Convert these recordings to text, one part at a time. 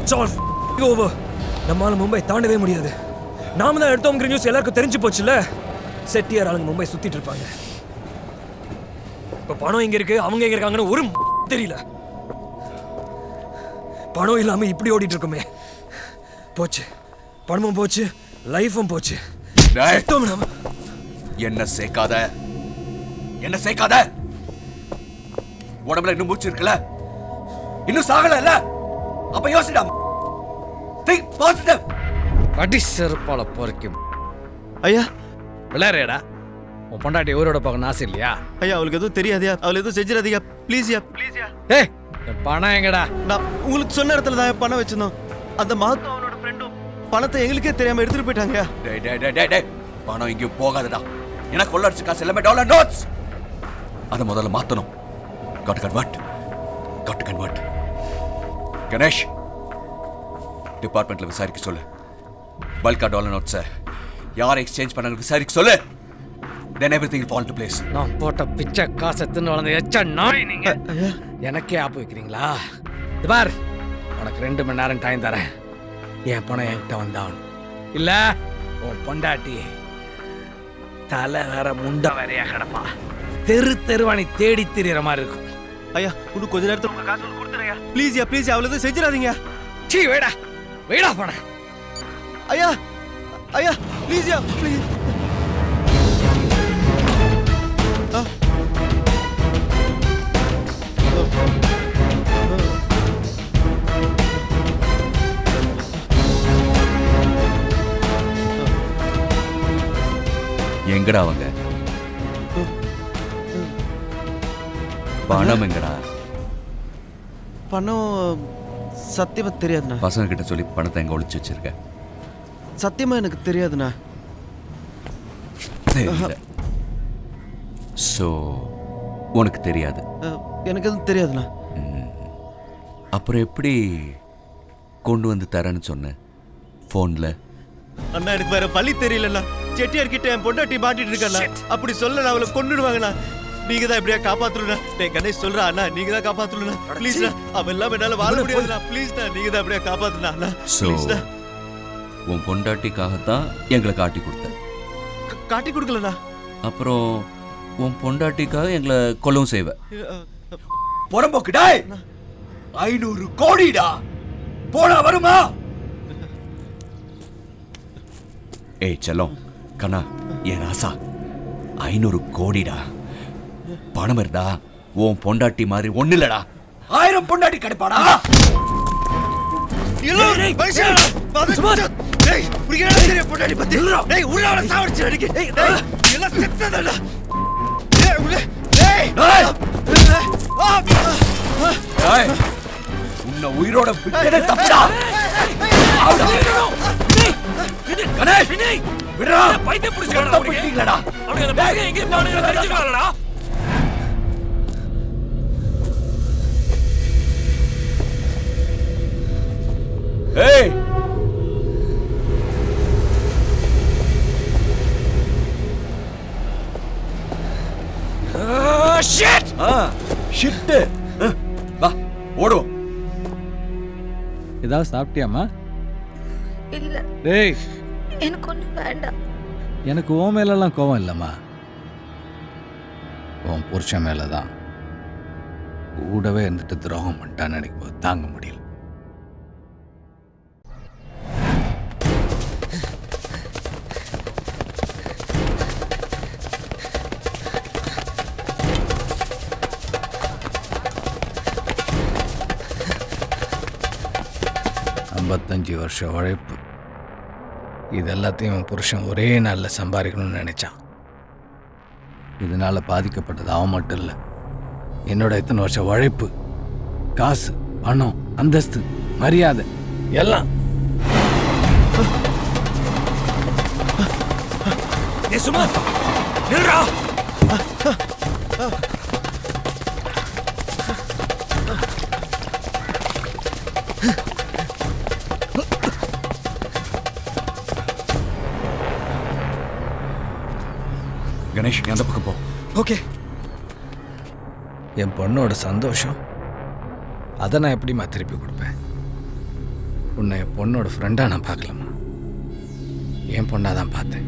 It's all over நம்மால மும்பை தாண்டவே முடியாது நாம தான் எடுத்தோங்கிற நியூஸ் எல்லாருக்கும் தெரிஞ்சு போச்சுல்ல செட்டியார் ஆளுங்க மும்பை சுத்திட்டு இருப்பாங்க இப்ப பணம் எங்க இருக்கு அவங்க எங்க இருக்காங்கன்னு ஒரு தெரியல பணம் இல்லாம இப்படி ஓடிட்டு இருக்குமே போச்சு பணமும் போச்சு லைஃபும் போச்சு டேய். செத்தோம் நாம என்ன சேர்க்காத என்ன சேர்க்காத உடம்புல இன்னும் மூச்சு இருக்குல்ல இன்னும் சாகல இல்ல அப்ப யோசிடா திங்க் பாசிட்டிவ் அடி செருப்பால பொறைக்கும் ஐயா விளையாடுறா உன் பொண்டாட்டி ஊரோட பார்க்கணும் ஆசை இல்லையா ஐயா அவளுக்கு எதுவும் தெரியாதியா அவளை எதுவும் செஞ்சிடாதீங்க ப்ளீஸ்யா ப்ளீஸ்யா ஏய் என் பணம் எங்கடா நான் உங்களுக்கு சொன்ன இடத்துல தான் பணம் வச்சிருந்தோம் அந்த மகத்துவம் அவனோட ஃப்ரெண்டும் பணத்தை எங்களுக்கே தெரியாம எடுத்துட்டு போயிட்டாங்க டேய் டேய் டேய் டேய் டேய் பணம் எங்கேயும் போகாதடா எனக்கு கொள்ளடிச்ச காசு எல்லாமே டாலர் நோட்ஸ் அதை முதல்ல மாத்தணும் காட் கன்வெர்ட் காட் கன்வெர்ட் கணேஷ் டிபார்ட்மெண்ட்ல விசாரிக்க சொல்லு பல்கா டாலர் நோட்ஸை யார் எக்ஸ்சேஞ்ச் பண்ணாங்க விசாரிக்க சொல்லு then everything fall to place நான் போட்ட பிச்சை காசை தின்னு வளர்ந்த எச்ச நாய் நீங்க எனக்கே ஆப்பு வைக்கிறீங்களா இது பார் உனக்கு ரெண்டு மணி நேரம் டைம் தரேன் என் பணம் என்கிட்ட வந்தாகணும் இல்ல உன் பொண்டாட்டி தலை வேற முண்டை வேறையா கிடப்பா தெரு தெருவாணி தேடி திரியிற மாதிரி இருக்கும் ஐயா இன்னும் கொஞ்ச நேரத்துல உங்க காசு வந்து கொடுத்துறேன் ப்ளீஸ்யா ப்ளீஸ் அவளை எதுவும் செஞ்சிடாதீங்க சீ வேடா வேடா பணம் ஐயா ஐயா ப்ளீஸ்யா ப்ளீஸ் எங்கடா அவங்க பணம் எங்கடா பணம் சத்தியமா தெரியாதுண்ணா பசங்க கிட்ட சொல்லி பணத்தை எங்க ஒளிச்சு வச்சிருக்க சத்தியமா எனக்கு தெரியாதுண்ணா தெரியல சோ உனக்கு தெரியாது அஹ், எனக்கு எதுவும் தெரியாதுண்ணா அப்புறம் எப்படி கொண்டு வந்து தரேன்னு சொன்னேன் ஃபோனில் அண்ணா எனக்கு வேற வழி தெரியலண்ணா செட்டியார் கிட்ட என் பொண்டாட்டி மாட்டிட்டு இருக்கண்ணா அப்படி சொல்ல அவளை கொன்னுடுவாங்கண்ணா நீங்க தான் எப்படியா காப்பாத்தணும்னா டேய் கணேஷ் சொல்றா அண்ணா நீங்க தான் காப்பாத்தணும்னா ப்ளீஸ் அவன் இல்லாம என்னால வாழ முடியாதுண்ணா ப்ளீஸ் நீங்க தான் எப்படியா காப்பாத்தணும் அண்ணா ஸோ ப்ளீஸ் உன் பொண்டாட்டிக்காகத்தான் எங்களை காட்டி கொடுத்த காட்டி கொடுக்கலண்ணா அப்புறம் உன் பொண்டாட்டிக்காக எங்களை கொல்லவும் செய்வ அஹ், புறம்போக்கு டாய் ஐநூறு கோடிடா போனா வருமா ஏய் செல்லம் கண்ணா என் ராசா ஐநூறு கோடிடா பணம் இருந்தா உன் பொண்டாட்டி மாதிரி ஒண்ணு இல்லடா ஆயிரம் பொண்டாட்டி கிடைப்பாடா எல்லாரும் மனுஷங்களா? பாத்து- டேய், உனக்கு என்ன தெரியும் பொண்டாட்டி பத்தி? டேய், உள்ள அவளை சாவடிச்சு அடிக்க. டேய், எல்லாம் செத்ததாடா. டேய், உள்ள- டேய். டேய். ஆ, ஏய், உன்னை உயிரோட விட்டதே தப்புடா ஆவுடா. கணேஷ் விடுறா பைத்தியம் பிடிச்சு மொத்தம் பிடிக்கலடா அவனுக்கு அந்த பசங்க எங்கே போனாங்க தெரிஞ்சுக்கலாம்டா ஏய் ஷிட் ஆ ஷிட்டு வா ஓடுவோம் ஏதாவது சாப்பிட்டியாமா இல்ல டேய் எனக்கு ஒன்றும் வேண்டாம் எனக்கு உன் மேலெல்லாம் கோவம் இல்லைம்மா உன் புருஷன் மேலே தான் கூடவே இருந்துட்டு துரோகம் பண்ணிட்டான்னு நினைக்கும் போது தாங்க முடியல ஐம்பத்தஞ்சு வருஷம் உழைப்பு இது எல்லாத்தையும் உன் புருஷன் ஒரே நாளில் சம்பாதிக்கணும்னு நினைச்சான் இதனால பாதிக்கப்பட்டது அவன் மட்டும் இல்லை என்னோட இத்தனை வருஷம் உழைப்பு காசு பணம் அந்தஸ்து மரியாதை எல்லாம் ஏ சும்மா நில்றா கணேஷ் நீ அந்த பக்கம் போ ஓகே என் பொண்ணோட சந்தோஷம் அதை நான் எப்படிம்மா திருப்பி கொடுப்பேன் உன்னை என் பொண்ணோட ஃப்ரெண்டாக நான் பார்க்கலம்மா என் பொண்ணாக தான் பார்த்தேன்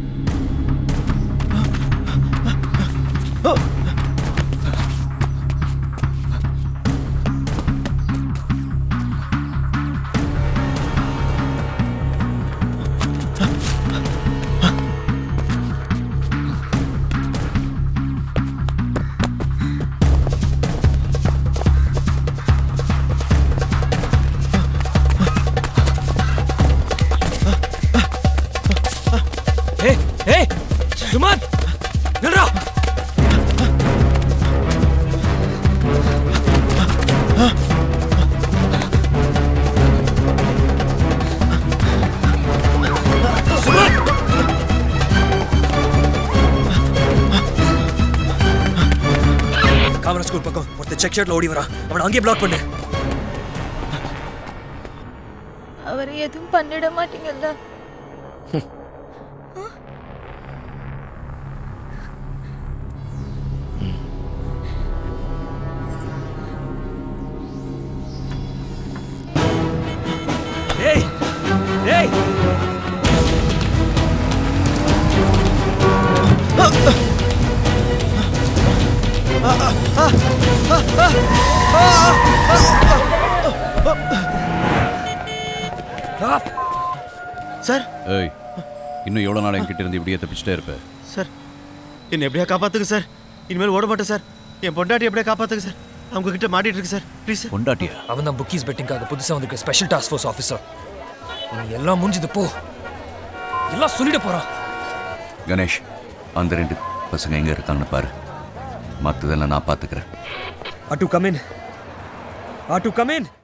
ஏய் ஏய் சுமன் நில்றா சுமன் காமரா ஸ்கூல் பக்கம் ஒருத்தர் செக் ஷர்ட்ல ஓடி வரான் அவனை அங்கேயே பிளாக் பண்ணு அவர் எதுவும் பண்ணிட மாட்டீங்கல்ல ஏய் ஏய் ஆ சார் ஏய் இன்னும் எவ்வளோ நாள் என்கிட்ட இருந்து இப்படியே தப்பிச்சுட்டே இருப்ப சார் என்னை எப்படியா காப்பாத்துங்க சார் இனிமேல் ஓட மாட்டேன் சார் என் பொண்டாட்டி எப்படியா காப்பாத்துங்க சார் நான் உங்ககிட்ட மாட்டிட்டு இருக்கு சார் ப்ளீஸ் சார் பொண்டாட்டியா அவன் தான் புக்கீஸ் பெட்டிங்காக புதுசாக வந்திருக்க ஸ்பெஷல் டாஸ்க் ஃபோர்ஸ் ஆஃபீஸர் நீ எல்லாம் முடிஞ்சது போ எல்லாம் சொல்லிட போறான் கணேஷ் அந்த ரெண்டு பசங்க எங்க இருக்காங்கன்னு பாரு மற்றதெல்லாம் நான் பார்த்துக்கிறேன் ஆட்டு கம் இன் ஆட்டு கம் இன்